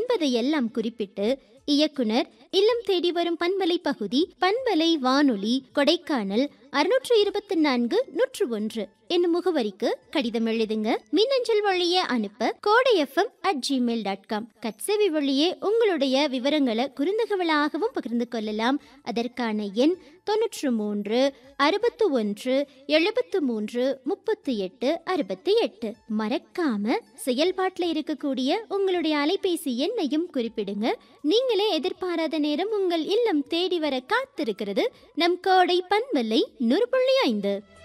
என்பதையெல்லாம் குறிப்பிட்டு இயக்குனர் இல்லம் தேடி வரும் பண்பலை பகுதி பண்பலை வானொலி கொடைக்கானல் அறுநூற்று இருபத்தி நான்கு நூற்று ஒன்று என்னும் முகவரிக்கு கடிதம் எழுதுங்க மின்னஞ்சல் வழியே அனுப்ப Kodai FM at Gmail dot com கட்சேவி வழியே உங்களுடைய விவரங்களை குறுந்தகவலாகவும் பகிர்ந்து கொள்ளலாம் அதற்கான எண் தொன்னூற்று மூன்று அறுபத்து ஒன்று எழுபத்து மூன்று முப்பத்தி எட்டு அறுபத்தி எட்டு மறக்காம செயல்பாட்டில் இருக்கக்கூடிய உங்களுடைய அலைபேசி எண்ணையும் குறிப்பிடுங்க நீங்களே எதிர்பாராத நேரம் உங்கள் இல்லம் தேடி வர காத்திருக்கிறது நம் கோடை பண்பல்லை நூறு புள்ளி ஐந்து